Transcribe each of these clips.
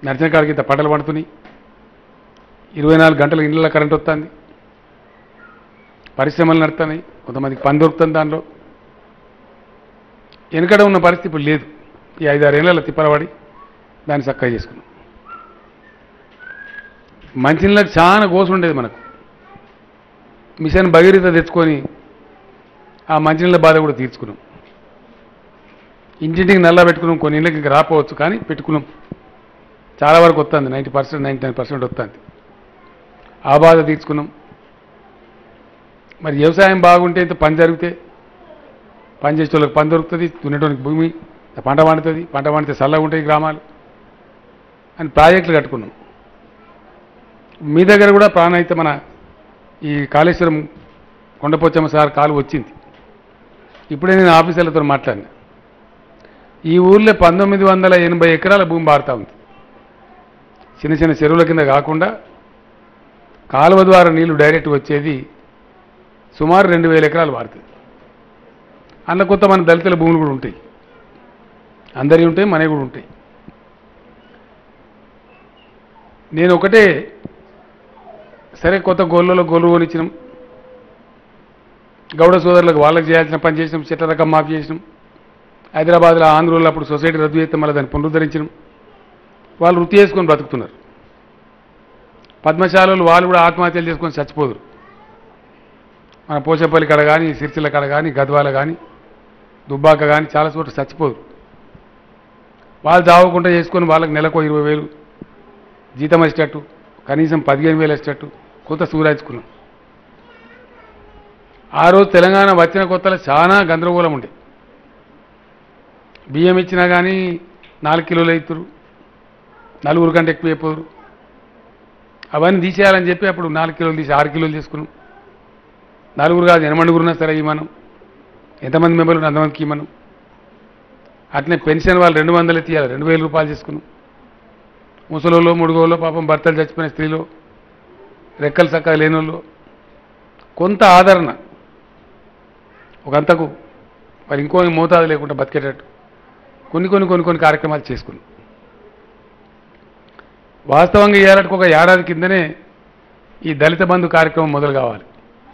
నడిచిన కాడికి ఇంత పంటలు పండుతున్నాయి ఇరవై నాలుగు గంటలు ఇళ్ళ కరెంట్ వస్తుంది పరిశ్రమలు నడుతున్నాయి కొంతమందికి పని దొరుకుతుంది దానిలో వెనుకడ ఉన్న పరిస్థితి ఇప్పుడు లేదు ఈ ఐదారేళ్ల తిప్పలబడి దాన్ని చక్కగా చేసుకున్నాం మంచినీళ్ళకి చాలా గోసు ఉండేది మనకు మిషన్ భగీరథ తెచ్చుకొని ఆ మంచినీళ్ళ బాధ కూడా తీర్చుకున్నాం ఇంటింటికి నల్లా పెట్టుకున్నాం కొన్ని ఇళ్ళకి ఇంకా రాపోవచ్చు కానీ పెట్టుకున్నాం చాలా వరకు వస్తుంది ninety percent ninety nine percent వస్తుంది ఆ బాధ తీర్చుకున్నాం మరి వ్యవసాయం బాగుంటే ఇంత పని జరిగితే పని చేసే వాళ్ళకి పని దొరుకుతుంది దున్నేటోనికి భూమి పంట పండుతుంది పంట పండితే చల్లగా ఉంటాయి గ్రామాలు అని ప్రాజెక్టులు కట్టుకున్నాం మీ దగ్గర కూడా ప్రాణ అయితే మన ఈ కాళేశ్వరం కొండపోచమ్మ సార్ కాలు వచ్చింది ఇప్పుడే నేను ఆఫీసర్లతో మాట్లాడినా ఈ ఊర్లో పంతొమ్మిది వందల ఎనభై ఎకరాల భూమి బారుతా ఉంది చిన్న చిన్న చెరువుల కింద కాకుండా కాలువ ద్వారా నీళ్లు డైరెక్ట్ వచ్చేది సుమారు రెండు వేల ఎకరాలు వాడుతుంది అందులో కొత్త మన దళితుల భూములు కూడా ఉంటాయి అందరి ఉంటాయి మనవి కూడా ఉంటాయి నేను ఒకటే సరే కొత్త గోళ్ళలో గోలు కొనిచ్చినాం గౌడ సోదరులకు వాళ్ళకి చేయాల్సిన పని చేసినాం చెట్ల రకం మాఫీ చేసినాం హైదరాబాద్లో ఆంధ్రలో అప్పుడు సొసైటీ రద్దు చేస్తే మళ్ళీ దాన్ని పునరుద్ధరించడం వాళ్ళు వృత్తి చేసుకొని బ్రతుకుతున్నారు పద్మశాలలు వాళ్ళు కూడా ఆత్మహత్యలు చేసుకొని చచ్చిపోదురు మన పోచపల్లి కడ కానీ సిరిసిల్ల కడ కానీ గద్వాల కానీ దుబ్బాక కానీ చాలా చోట్ల చచ్చిపోదురు వాళ్ళు చావకుండా చేసుకొని వాళ్ళకి నెలకు ఇరవై వేలు జీతం వచ్చేటట్టు కనీసం పదిహేను వేలు వచ్చేటట్టు కొత్త సూరాయించుకున్నాం ఆ రోజు తెలంగాణ వచ్చిన కొత్తలో చాలా గందరగోళం ఉండే బియ్యం ఇచ్చినా కానీ నాలుగు కిలోలు అవుతారు నలుగురు కంటే ఎక్కువ అయిపోరు అవన్నీ తీసేయాలని చెప్పి అప్పుడు నాలుగు కిలోలు తీసి ఆరు కిలోలు తీసుకున్నాం నలుగురు కాదు ఎనమండుగురు ఉన్నా సరే ఇవ్వను ఎంతమంది మెంబర్లు ఉన్నా అంతమందికి ఇవ్వను అట్లనే పెన్షన్ వాళ్ళు రెండు వందలు తీయాలి రెండు వేల రూపాయలు తీసుకున్నాం ముసలోళ్ళు ముడుగోళ్ళు పాపం భర్తలు చచ్చిపోయిన స్త్రీలు రెక్కలు చక్కగా లేని వాళ్ళు కొంత ఆదరణ ఒకంతకు మరి ఇంకో మోతాదు లేకుండా బతికేటట్టు కొన్ని కొన్ని కొన్ని కొన్ని కార్యక్రమాలు చేసుకున్నాం వాస్తవంగా ఇయ్యాలంటే ఒక ఏడాది కిందనే ఈ దళిత బంధు కార్యక్రమం మొదలు కావాలి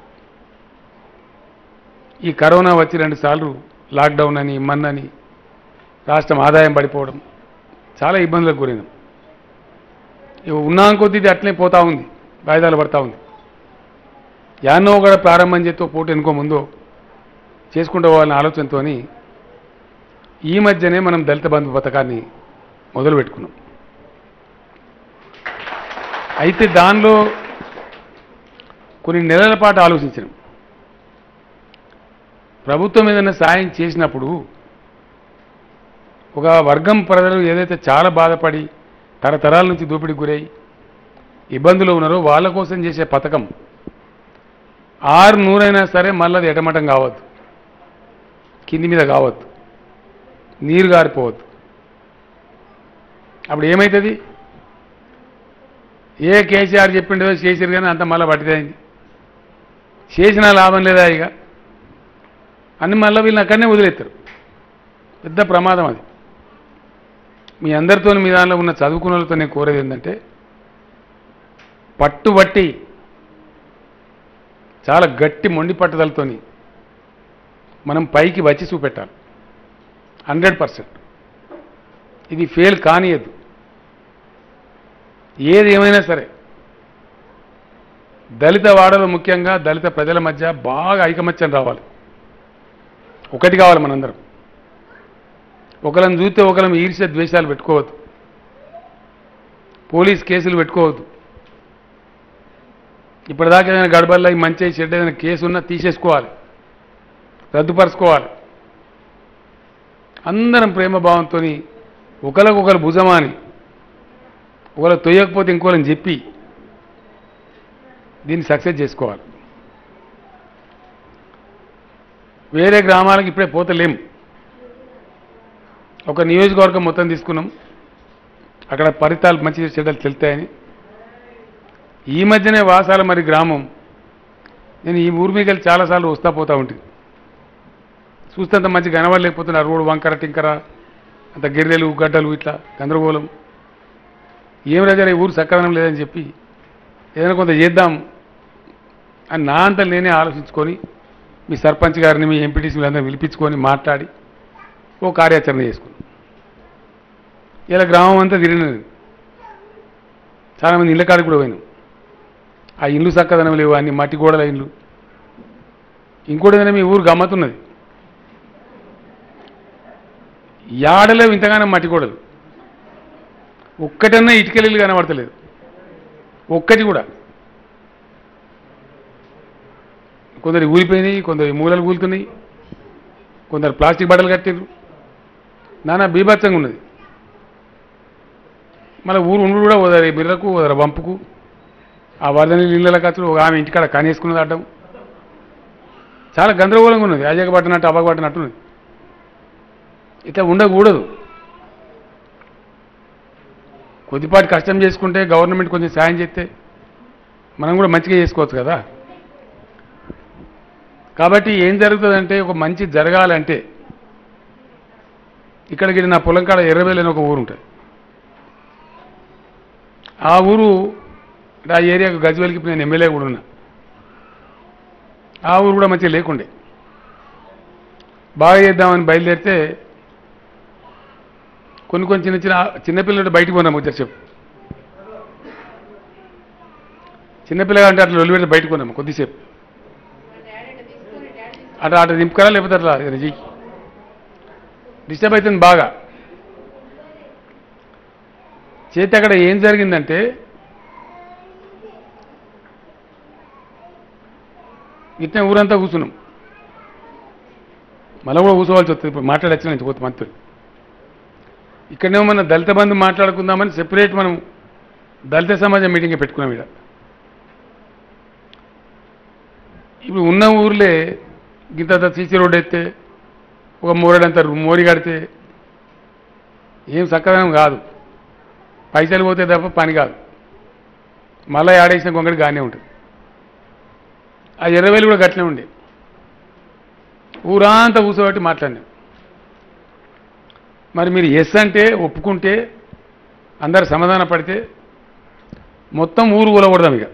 ఈ కరోనా వచ్చి రెండు సార్లు లాక్డౌన్ అని ఇమ్మన్నని రాష్ట్రం ఆదాయం పడిపోవడం చాలా ఇబ్బందులకు గురైనాం ఇక ఉన్నాం కొద్దీ ఇది అట్లనే పోతా ఉంది వాయిదాలు పడతా ఉంది యాన్నో కూడా ప్రారంభం చేతో పోటీ ఎనుకో ముందో చేసుకుంటూ పోవాలనే ఆలోచనతో ఈ మధ్యనే మనం దళిత బంధు పథకాన్ని మొదలు పెట్టుకున్నాం అయితే దానిలో కొన్ని నెలల పాటు ఆలోచించినాం ప్రభుత్వం ఏదైనా సాయం చేసినప్పుడు ఒక వర్గం ప్రజలు ఏదైతే చాలా బాధపడి తరతరాల నుంచి దోపిడీకి గురై ఇబ్బందులు ఉన్నారో వాళ్ళ కోసం చేసే పథకం ఆరు నూరైనా సరే మళ్ళీ అది ఎటమటం కావద్దు కింది మీద కావద్దు నీరు గారిపోవద్దు అప్పుడు ఏమవుతుంది ఏ కేసీఆర్ చెప్పిండో చేసిరు కానీ అంత మళ్ళీ పట్టిదైంది చేసినా లాభం లేదా ఇక అన్ని మళ్ళీ వీళ్ళని అక్కడనే వదిలేస్తారు పెద్ద ప్రమాదం అది మీ అందరితో మీ దానిలో ఉన్న చదువుకున్న వాళ్ళతో నేను కోరేది ఏంటంటే పట్టుబట్టి చాలా గట్టి మొండి పట్టుదలతోని మనం పైకి వచ్చి చూపెట్టాలి హండ్రెడ్ పర్సెంట్ ఇది ఫెయిల్ కానియద్దు ఏది ఏమైనా సరే దళిత వాడలు ముఖ్యంగా దళిత ప్రజల మధ్య బాగా ఐకమత్యం రావాలి ఒకటి కావాలి మనందరం ఒకరిని చూస్తే ఒకరిని ఈర్ష్య ద్వేషాలు పెట్టుకోవద్దు పోలీస్ కేసులు పెట్టుకోవద్దు ఇప్పటిదాకా ఏదైనా గడబల్లో ఈ మంచి చెడ్డ ఏదైనా కేసు ఉన్నా తీసేసుకోవాలి రద్దుపరుచుకోవాలి అందరం ప్రేమ భావంతో ఒకరికొకరు భుజమాని ఒకరు తొయ్యకపోతే ఇంకోళ్ళని చెప్పి దీన్ని సక్సెస్ చేసుకోవాలి వేరే గ్రామాలకు ఇప్పుడే పోతలేం ఒక నియోజకవర్గం మొత్తం తీసుకున్నాం అక్కడ ఫలితాలు మంచి చెడ్డలు తెలుతాయని ఈ మధ్యనే వాసాల మరి గ్రామం నేను ఈ ఊరి మీద చాలాసార్లు వస్తా పోతా ఉంటుంది చూస్తే అంత మంచి కనబడలేకపోతున్నారు రోడ్డు వంకర టింకర అంత గిర్రెలు గడ్డలు ఇట్లా గందరగోళం ఏం రాజా ఈ ఊరు సక్రమం లేదని చెప్పి ఏదైనా కొంత చేద్దాం అని నా అంతా నేనే ఆలోచించుకొని మీ సర్పంచ్ గారిని మీ ఎంపీటీసీ వీళ్ళందరినీ పిలిపించుకొని మాట్లాడి ఓ కార్యాచరణ చేసుకున్నాం ఇలా గ్రామం అంతా తిరిగినది చాలామంది ఇళ్ళ కాడికి కూడా పోయినాం ఆ ఇల్లు చక్కదనం లేవు అన్ని మట్టి గోడల ఇల్లు ఇంకోటి ఏదైనా మీ ఊరు గమ్మతున్నది యాడలో ఇంతగానో మట్టి గోడలు ఒక్కటన్నా ఇటుకలీలు కనబడతలేదు ఒక్కటి కూడా కొందరు ఊలిపోయినాయి కొందరు మూలలు కూలుతున్నాయి కొందరు ప్లాస్టిక్ బట్టలు కట్టారు నానా బీభత్సంగా ఉన్నది మళ్ళీ ఊరు ఉండు కూడా ఓదరి బిర్రకు ఓదర వంపుకు ఆ వరద నీళ్ళు ఇళ్ళ ఖర్చులు ఒక ఆమె ఇంటికాడ కనేసుకున్నది అడ్డం చాలా గందరగోళంగా ఉన్నది అజగ పట్టినట్టు అబ్బగ పట్టినట్టు ఉన్నది ఇట్లా ఉండకూడదు కొద్దిపాటి కష్టం చేసుకుంటే గవర్నమెంట్ కొంచెం సాయం చేస్తే మనం కూడా మంచిగా చేసుకోవచ్చు కదా కాబట్టి ఏం జరుగుతుందంటే ఒక మంచి జరగాలంటే ఇక్కడికి నా పొలం కాడ ఎర్రబెల్లి అని ఒక ఊరు ఉంటుంది ఆ ఊరు అంటే ఆ ఏరియాకు గజ్వెల్కి ఇప్పుడు నేను ఎమ్మెల్యే కూడా ఉన్నా ఆ ఊరు కూడా మంచిగా లేకుండే బాగా చేద్దామని బయలుదేరితే కొన్ని కొన్ని చిన్న చిన్న చిన్నపిల్లలు బయటకు పోయినా ముచ్చట చెప్పు చిన్నపిల్లగా అంటే అట్లా ఒలిపెడితే బయటకు పోయినాము కొద్దిసేపు అట్లా అట్లా దింపుకరా లేకపోతే అట్లా ఏదైనా చెయ్యి డిస్టర్బ్ అవుతుంది బాగా చేతి అక్కడ ఏం జరిగిందంటే ఇట్లా ఊరంతా కూర్చున్నాం మళ్ళీ కూడా కూర్చోవాల్సి వస్తుంది ఇప్పుడు మాట్లాడచ్చిన నుంచి కొత్త మంత్రి ఇక్కడనేమో మన దళిత బంధు మాట్లాడుకుందామని సెపరేట్ మనం దళిత సమాజం మీటింగ్ పెట్టుకున్నాం ఇక్కడ ఇప్పుడు ఉన్న ఊర్లే గింత సీసీ రోడ్ ఎత్తే ఒక మోరడంత మోరి కడితే ఏం చక్కదనం కాదు పైసలు పోతే తప్ప పని కాదు మళ్ళీ ఆడేసిన కొంగడి గానే ఉంటుంది ఆ ఎర్రవేలు కూడా గట్లనే ఉండే ఊరంతా కూర్చోబెట్టి మాట్లాడినాం మరి మీరు ఎస్ అంటే ఒప్పుకుంటే అందరు సమాధాన పడితే మొత్తం ఊరు కూలగొడదాం ఇక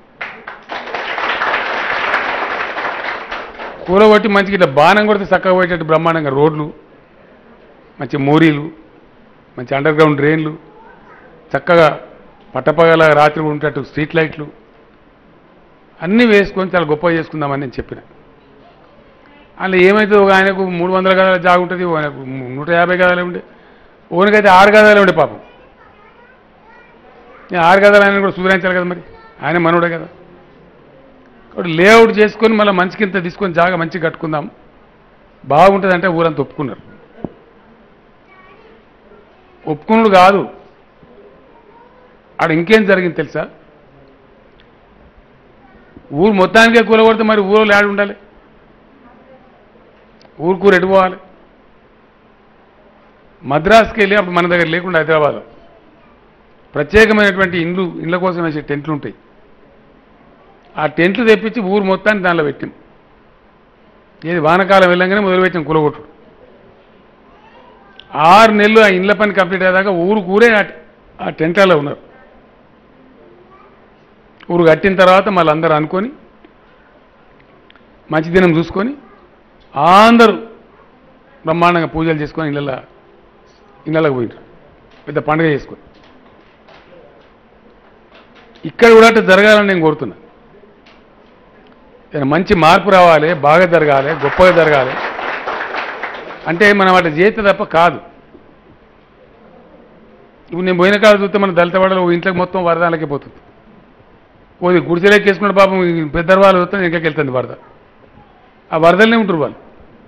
కూలగొట్టి మంచిగా ఇట్లా బాణం కొడితే చక్కగా పోయేటట్టు బ్రహ్మాండంగా రోడ్లు మంచి మోరీలు మంచి అండర్ గ్రౌండ్ డ్రైన్లు చక్కగా పట్టపగల రాత్రి ఉండేటట్టు స్ట్రీట్ లైట్లు అన్నీ వేసుకొని చాలా గొప్పగా చేసుకుందామని నేను చెప్పిన అందులో ఏమైతే ఒక ఆయనకు మూడు వందల గదాల జాగు ఉంటుంది ఒక ఆయనకు నూట యాభై గదాలే ఉండే ఓనికైతే ఆరు గదాలే ఉండే పాపం నేను ఆరు గదాలు ఆయన కూడా సుధరించాలి కదా మరి ఆయన మనోడే కదా కాబట్టి లేఅవుట్ చేసుకొని మళ్ళీ మంచికి ఇంత తీసుకొని జాగా మంచిగా కట్టుకుందాం బాగుంటుందంటే ఊరంతా ఒప్పుకున్నారు ఒప్పుకున్నాడు కాదు ఆడ ఇంకేం జరిగింది తెలుసా ఊరు మొత్తానికే కూలగొడితే మరి ఊరు ఆడి ఉండాలి ఊరుకూరు ఎటు పోవాలి మద్రాసుకి వెళ్ళి అప్పుడు మన దగ్గర లేకుండా హైదరాబాద్లో ప్రత్యేకమైనటువంటి ఇండ్లు ఇండ్ల కోసం వేసే టెంట్లు ఉంటాయి ఆ టెంట్లు తెప్పించి ఊరు మొత్తాన్ని దానిలో పెట్టాం ఏది వానకాలం వెళ్ళంగానే మొదలుపెట్టాం కూలగొట్టు ఆరు నెలలు ఆ ఇండ్ల పని కంప్లీట్ అయ్యేదాకా ఊరు కూరే ఆ- ఆ టెంట్లలో ఉన్నారు ఊరు కట్టిన తర్వాత మళ్ళీ అందరూ అనుకొని మంచి దినం చూసుకొని అందరూ బ్రహ్మాండంగా పూజలు చేసుకొని ఇళ్ళ ఇళ్ళకి పోయినారు పెద్ద పండుగ చేసుకొని ఇక్కడ కూడా అట్లా జరగాలని నేను కోరుతున్నా ఏదైనా మంచి మార్పు రావాలి బాగా జరగాలి గొప్పగా జరగాలి అంటే మనం అట్లా చేస్తే తప్ప కాదు ఇప్పుడు నేను పోయిన కాదు చూస్తే మన దళిత వాడలో ఇంట్లోకి మొత్తం వరదాలకే పోతుంది ఓది గుడిసెలకి వేసుకున్న పాపం ఈ పెద్ద వాళ్ళు చూస్తే ఇంట్లోకి వెళ్తుంది వరద ఆ వరదలనే ఉంటారు వాళ్ళు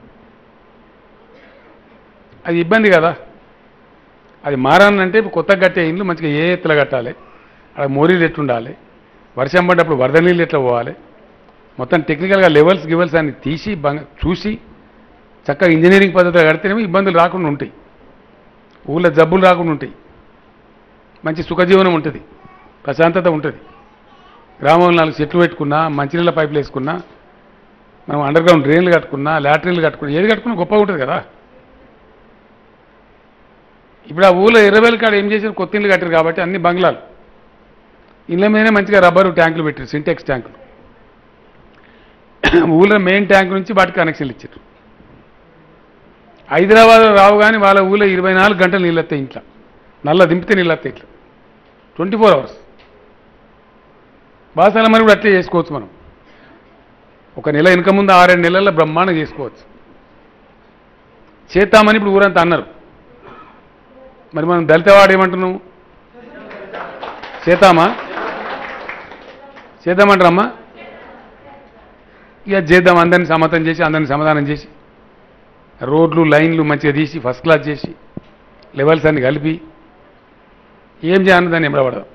అది ఇబ్బంది కదా అది మారాలంటే ఇప్పుడు కొత్తగా కట్టే ఇండ్లు మంచిగా ఏ ఎత్తులో కట్టాలి అక్కడ మోరీలు ఎట్లుండాలి వర్షం పడ్డప్పుడు వరద నీళ్ళు ఎట్లా పోవాలి మొత్తం టెక్నికల్గా లెవెల్స్ గివెల్స్ అన్ని తీసి బంగ చూసి చక్కగా ఇంజనీరింగ్ పద్ధతిలో కడితేనేమో ఇబ్బందులు రాకుండా ఉంటాయి ఊళ్ళో జబ్బులు రాకుండా ఉంటాయి మంచి సుఖజీవనం ఉంటుంది ప్రశాంతత ఉంటుంది గ్రామంలో నాలుగు చెట్లు పెట్టుకున్నా మంచినీళ్ళ పైపులు వేసుకున్నా మనం అండర్ గ్రౌండ్ డ్రైన్లు కట్టుకున్నా లాట్రిన్లు కట్టుకున్నా ఏది కట్టుకున్నా గొప్పగా ఉంటుంది కదా ఇప్పుడు ఆ ఊళ్ళో ఇరవై కాడ ఏం చేశారు కొత్త ఇల్లు కట్టారు కాబట్టి అన్ని బంగ్లాలు ఇళ్ళ మీదనే మంచిగా రబ్బరు ట్యాంకులు పెట్టారు సింటెక్స్ ట్యాంకులు ఊళ్ళో మెయిన్ ట్యాంక్ నుంచి వాటికి కనెక్షన్లు ఇచ్చారు హైదరాబాద్ రావు కానీ వాళ్ళ ఊళ్ళో ఇరవై నాలుగు గంటలు నీళ్ళు వస్తాయి ఇంట్లో నల్ల దింపితే నీళ్ళు వస్తాయి ఇట్లా ట్వంటీ ఫోర్ అవర్స్ బాసాల మరి కూడా అట్లే చేసుకోవచ్చు మనం ఒక నెల వెనుక ముందు ఆరేడు నెలల్లో బ్రహ్మాండం చేసుకోవచ్చు చేద్దామని ఇప్పుడు ఊరంతా అన్నారు మరి మనం దళితవాడు ఏమంటున్నాం చేద్దామా చేద్దామంటారమ్మా ఇక చేద్దాం అందరిని సమతం చేసి అందరిని సమాధానం చేసి రోడ్లు లైన్లు మంచిగా తీసి ఫస్ట్ క్లాస్ చేసి లెవెల్స్ అన్ని కలిపి ఏం చేయాలని దాన్ని ఎంబడబడదాం